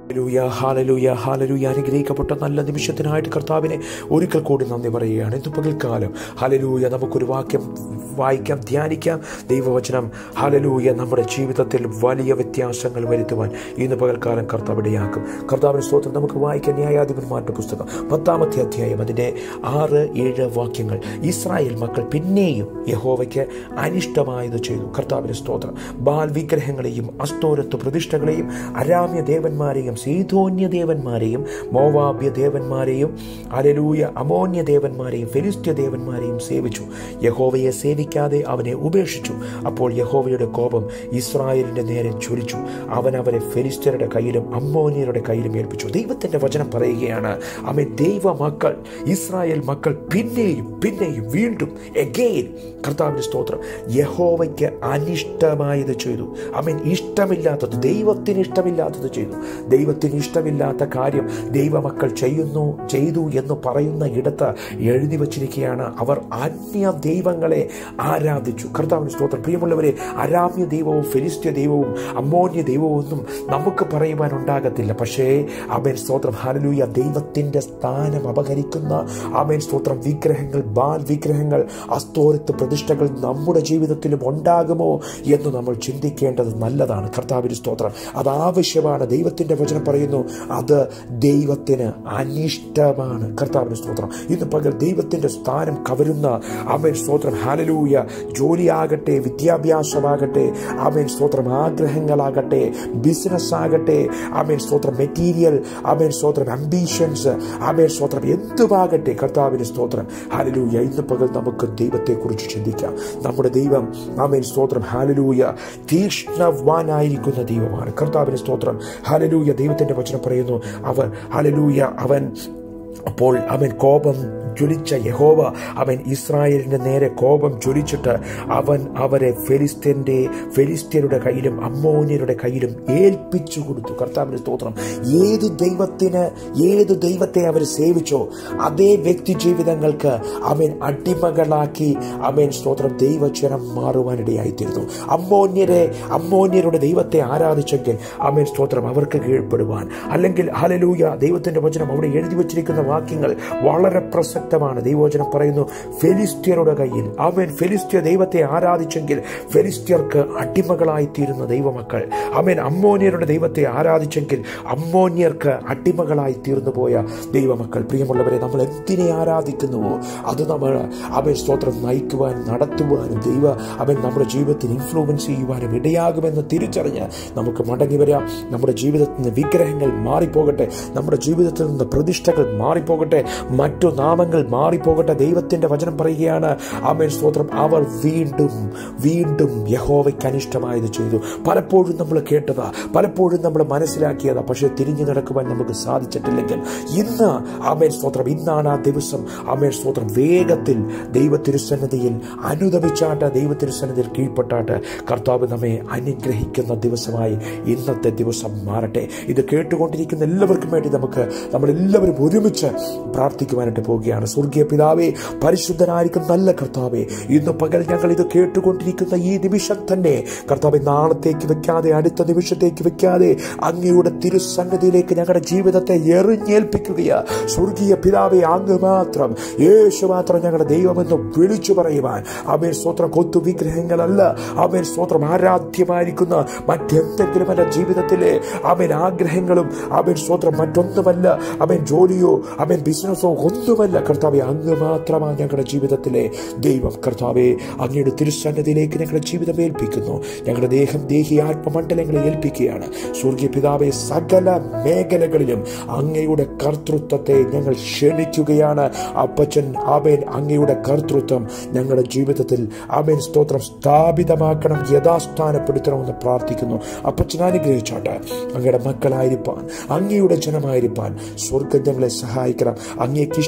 hallelujah, hallelujah hallelujah അനുഗ്രഹിക്കപ്പെട്ട നല്ല നിമിഷത്തിനായിട്ട് കർത്താവിനെ ഒരിക്കൽ കൂടി നന്ദി പറയുകയാണ് ഇന്ന് പകൽക്കാലം ഹലലൂയ നമുക്കൊരു വാക്യം വായിക്കാം ധ്യാനിക്കാം ദൈവവചനം ഹലലൂയ നമ്മുടെ ജീവിതത്തിൽ വലിയ വ്യത്യാസങ്ങൾ വരുത്തുവാൻ ഇന്ന് പകൽക്കാലം കർത്താവ് ഇടയാക്കും കർത്താവിന് സ്തോത്രം നമുക്ക് വായിക്കാം ന്യായാധിപന്മാരുടെ പുസ്തകം പത്താമത്തെ അധ്യായം അതിൻ്റെ ആറ് ഏഴ് വാക്യങ്ങൾ ഇസ്രായേൽ മക്കൾ പിന്നെയും യഹോവയ്ക്ക് അനിഷ്ടമായത് ചെയ്തു കർത്താവിന് സ്തോത്രം ബാൽ വിഗ്രഹങ്ങളെയും അസ്തോരത്വ പ്രതിഷ്ഠകളെയും അരാമ്യ ദേവന്മാരെയും സീതോന്യ ദേവന്മാരെയും മോവാബ്യ ദേവന്മാരെയും അലലൂയ അമോന്യ ദേവന്മാരെയും ഫെലിസ്ത്യ ദേവന്മാരെയും സേവിച്ചു യഹോവയെ സേവിക്കാതെ അവനെ ഉപേക്ഷിച്ചു അപ്പോൾ യഹോവയുടെ കോപം ഇസ്രായേലിന്റെ നേരെ ചൊരിച്ചു അവൻ അവരെ ഫെലിസ്ത്യരുടെ കയ്യിലും അമ്മോനിയരുടെ കയ്യിലും ഏൽപ്പിച്ചു ദൈവത്തിന്റെ വചനം പറയുകയാണ് അവൻ ദൈവ മക്കൾ ഇസ്രായേൽ മക്കൾ പിന്നെയും പിന്നെയും വീണ്ടും എഗെയിൻ കർത്താവിന്റെ സ്തോത്രം യഹോവയ്ക്ക് അനിഷ്ടമായത് ചെയ്തു അവൻ ഇഷ്ടമില്ലാത്തത് ദൈവത്തിന് ഇഷ്ടമില്ലാത്തത് ചെയ്തു ദൈവത്തിന് ഇഷ്ടമില്ലാത്ത കാര്യം ദൈവമക്കൾ ചെയ്യുന്നു ചെയ്തു എന്ന് പറയുന്ന ഇടത്ത് എഴുതി വച്ചിരിക്കുകയാണ് അവർ അന്യ ദൈവങ്ങളെ ആരാധിച്ചു കർത്താവിന് സ്തോത്രം പ്രിയമുള്ളവരെ അരാമ്യ ദൈവവും ഫെലിസ്ത്യ ദൈവവും അമ്മോന്യ ദൈവവും ഒന്നും നമുക്ക് പറയുവാൻ ഉണ്ടാകത്തില്ല പക്ഷേ അമേൻ സ്തോത്രം ഹാലലൂയ ദൈവത്തിന്റെ സ്ഥാനം അപഹരിക്കുന്ന അമേൻ സ്തോത്രം വിഗ്രഹങ്ങൾ ബാൽ വിഗ്രഹങ്ങൾ അസ്തോരത്ത് പ്രതിഷ്ഠകൾ നമ്മുടെ ജീവിതത്തിലും ഉണ്ടാകുമോ എന്ന് നമ്മൾ ചിന്തിക്കേണ്ടത് നല്ലതാണ് കർത്താവിന് സ്തോത്രം അത് ആവശ്യമാണ് ദൈവത്തിന്റെ വചനം പറയുന്നു അത് ദൈവത്തിന് അനിഷ്ടമാണ് കർത്താവിന് സ്തോത്രം ഇന്ന് പകൽ ദൈവത്തിന്റെ സ്ഥാനം കവരുന്ന അമേൻ സ്തോത്രം ഹാലലൂയ ജോലിയാകട്ടെ വിദ്യാഭ്യാസമാകട്ടെ അമേൻ സ്തോത്രം ആഗ്രഹങ്ങളാകട്ടെ ബിസിനസ് ആകട്ടെ അമേൻ സ്തോത്രം മെറ്റീരിയൽ അമേൻ സ്തോത്രം അംബീഷൻസ് അമേൻ സ്തോത്രം എന്തുമാകട്ടെ കർത്താവിന് സ്തോത്രം ഹാലലൂയ ഇന്ന് പകൽ നമുക്ക് ദൈവത്തെക്കുറിച്ച് ചിന്തിക്കാം നമ്മുടെ ദൈവം അമേൻ സ്തോത്രം ഹാലലൂയ തീക്ഷ്ണവാനായിരിക്കുന്ന ദൈവമാണ് കർത്താവിന് സ്തോത്രം ഹാലലൂയ ദൈവത്തിന്റെ വചനം പറയുന്നു അവർ ഹാലലൂയ അവൻ അപ്പോൾ അവൻ കോപം ജ്വലിച്ച യഹോവ അവൻ ഇസ്രായേലിന്റെ നേരെ കോപം ജ്വലിച്ചിട്ട് അവൻ അവരെ ഫെലിസ്ത്യന്റെ ഫെലിസ്ത്യരുടെ കയ്യിലും അമ്മോന്യരുടെ കയ്യിലും ഏൽപ്പിച്ചു കൊടുത്തു കർത്താവിന്റെ സ്തോത്രം ഏത് ദൈവത്തിന് ഏത് ദൈവത്തെ അവർ സേവിച്ചോ അതേ വ്യക്തി ജീവിതങ്ങൾക്ക് അവൻ അടിമകളാക്കി അവൻ സ്തോത്രം ദൈവജനം മാറുവാനിടയായിത്തീരുന്നു അമ്മോന്യരെ അമ്മോന്യരുടെ ദൈവത്തെ ആരാധിച്ചെങ്കിൽ അവൻ സ്തോത്രം അവർക്ക് കീഴ്പ്പെടുവാൻ അല്ലെങ്കിൽ ഹലലൂയ ദൈവത്തിന്റെ വചനം അവിടെ എഴുതി വച്ചിരിക്കുന്ന വാക്യങ്ങൾ വളരെ പ്രസക്തമാണ് ദൈവവചനം പറയുന്നു ഫെലിസ്ത്യരുടെ കയ്യിൽ അവൻ ഫെലിസ്ത്യ ദൈവത്തെ ആരാധിച്ചെങ്കിൽ ഫെലിസ്ത്യർക്ക് അടിമകളായി തീരുന്ന ദൈവമക്കൾ അവൻ അമ്മോന്യരുടെ ദൈവത്തെ ആരാധിച്ചെങ്കിൽ അമ്മോന്യർക്ക് അടിമകളായി തീർന്നു പോയ ദൈവമക്കൾ പ്രിയമുള്ളവരെ നമ്മൾ എന്തിനെ ആരാധിക്കുന്നുവോ അത് നമ്മൾ അവൻ സ്തോത്രം നയിക്കുവാൻ നടത്തുവാനും ദൈവ അവൻ നമ്മുടെ ജീവിതത്തിൽ ഇൻഫ്ലുവൻസ് ചെയ്യുവാനും ഇടയാകുമെന്ന് തിരിച്ചറിഞ്ഞ് നമുക്ക് മടങ്ങി വരാം നമ്മുടെ ജീവിതത്തിൽ നിന്ന് വിഗ്രഹങ്ങൾ മാറിപ്പോകട്ടെ നമ്മുടെ ജീവിതത്തിൽ നിന്ന് പ്രതിഷ്ഠകൾ മാറിപ്പോകട്ടെ മറ്റു നാമങ്ങൾ മാറിപ്പോകട്ടെ ദൈവത്തിന്റെ വചനം പറയുകയാണ് ആമേൻ സ്തോത്രം അവർ വീണ്ടും വീണ്ടും യഹോവയ്ക്ക് അനിഷ്ടമായത് ചെയ്തു പലപ്പോഴും നമ്മൾ കേട്ടതാ പലപ്പോഴും നമ്മൾ മനസ്സിലാക്കിയതാ പക്ഷെ തിരിഞ്ഞു നടക്കുവാൻ നമുക്ക് സാധിച്ചിട്ടില്ലെങ്കിൽ ഇന്ന് ആമേൻ സ്തോത്രം ഇന്നാണ് ആ ദിവസം ആമേൻ സ്തോത്രം വേഗത്തിൽ ദൈവ തിരുസന്നിധിയിൽ അനുദപിച്ചാട്ട് ദൈവ തിരുസന്നിധിയിൽ കീഴ്പ്പെട്ടാട്ട് കർത്താവ് നമ്മെ അനുഗ്രഹിക്കുന്ന ദിവസമായി ഇന്നത്തെ ദിവസം മാറട്ടെ ഇത് കേട്ടുകൊണ്ടിരിക്കുന്ന എല്ലാവർക്കും വേണ്ടി നമുക്ക് നമ്മളെല്ലാവരും ഒരുമിച്ച് പ്രാർത്ഥിക്കുവാനായിട്ട് പോവുകയാണ് സ്വർഗീയ പിതാവേ പരിശുദ്ധനായിരിക്കും നല്ല കർത്താവേ ഇന്ന് പകൽ ഞങ്ങൾ ഇത് കേട്ടുകൊണ്ടിരിക്കുന്ന ഈ നിമിഷം തന്നെ കർത്താവെ നാളത്തേക്ക് വെക്കാതെ അടുത്ത നിമിഷത്തേക്ക് വെക്കാതെ അങ്ങയുടെ തിരുസന്നിധിയിലേക്ക് ഞങ്ങളുടെ ജീവിതത്തെ എറിഞ്ഞേൽപ്പിക്കുകയാ സ്വർഗീയ പിതാവെ അങ്ങ് മാത്രം യേശു മാത്രം ഞങ്ങളുടെ ദൈവമെന്ന് വിളിച്ചു പറയുവാൻ അവൻ സ്തോത്രം കൊത്തു വിഗ്രഹങ്ങളല്ല അവൻ സ്തോത്രം ആരാധ്യമായിരിക്കുന്ന മറ്റെന്തെങ്കിലുമല്ല ജീവിതത്തിലെ അവൻ ആഗ്രഹങ്ങളും അവൻ സ്തോത്രം മറ്റൊന്നുമല്ല അവൻ ജോലിയോ അവൻ ബിസിനസ്സോ ഒന്നുമല്ല കർത്താവെ അങ്ങ് മാത്രമാണ് ഞങ്ങളുടെ ജീവിതത്തിലെ ദൈവം കർത്താവെ അങ്ങയുടെ തിരുസന്നതിയിലേക്ക് ഞങ്ങളുടെ ജീവിതം ഏൽപ്പിക്കുന്നു ഞങ്ങളുടെ ദേഹം ദേഹി ആത്മമണ്ഡലങ്ങളെ ഏൽപ്പിക്കുകയാണ് സ്വർഗീയ പിതാവെ സകല മേഖലകളിലും അങ്ങയുടെ കർത്തൃത്വത്തെ ഞങ്ങൾ ക്ഷണിക്കുകയാണ് അപ്പച്ചൻ ആമേൻ അങ്ങയുടെ കർത്തൃത്വം ഞങ്ങളുടെ ജീവിതത്തിൽ ആമേൻ സ്തോത്രം സ്ഥാപിതമാക്കണം യഥാസ്ഥാനപ്പെടുത്തണമെന്ന് പ്രാർത്ഥിക്കുന്നു അപ്പച്ചൻ അനുഗ്രഹിച്ചാട്ടെ അങ്ങയുടെ മക്കളായിരിക്കാൻ അങ്ങയുടെ ജനമായിരിക്കാൻ സ്വർഗം ഞങ്ങളെ സഹായിക്കണം അങ്ങേക്ക് ഇഷ്ടമില്ലാത്ത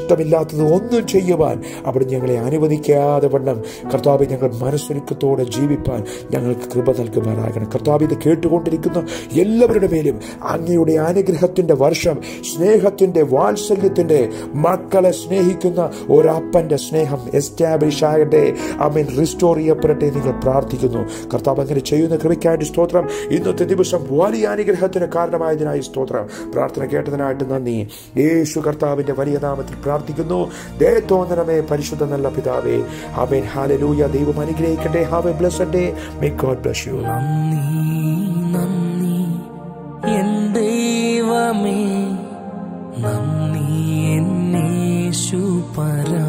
പാടില്ലാത്തത് ഒന്നും ചെയ്യുവാൻ അവിടെ ഞങ്ങളെ അനുവദിക്കാതെ വണ്ണം കർത്താവ് ഞങ്ങൾ മനസ്സൊരുക്കത്തോടെ ജീവിപ്പാൻ ഞങ്ങൾക്ക് കൃപ നൽകുമാറാകണം കർത്താവ് ഇത് കേട്ടുകൊണ്ടിരിക്കുന്ന എല്ലാവരുടെ മേലും അങ്ങയുടെ അനുഗ്രഹത്തിന്റെ വർഷം സ്നേഹത്തിന്റെ വാത്സല്യത്തിന്റെ മക്കളെ സ്നേഹിക്കുന്ന ഒരപ്പന്റെ സ്നേഹം എസ്റ്റാബ്ലിഷ് ആകട്ടെ അമീൻ റിസ്റ്റോർ ചെയ്യപ്പെടട്ടെ എന്ന് നിങ്ങൾ പ്രാർത്ഥിക്കുന്നു കർത്താവ് അങ്ങനെ ചെയ്യുന്ന കൃപയ്ക്കായിട്ട് സ്തോത്രം ഇന്നത്തെ ദിവസം വലിയ അനുഗ്രഹത്തിന് കാരണമായതിനായി സ്തോത്രം പ്രാർത്ഥന കേട്ടതിനായിട്ട് നന്ദി യേശു കർത്താവിന്റെ വലിയ നാമത്തിൽ പ്രാർത്ഥിക്കുന്നു ദയത്തോന്നനമേ പരിശുദ്ധ നല്ല പിതാവേ അമേൻ ഹാലലൂയ ദൈവം അനുഗ്രഹിക്കട്ടെ have a blessed day may God bless you നന്ദി നന്ദി എൻ ദൈവമേ നന്ദി എന്നേശു പര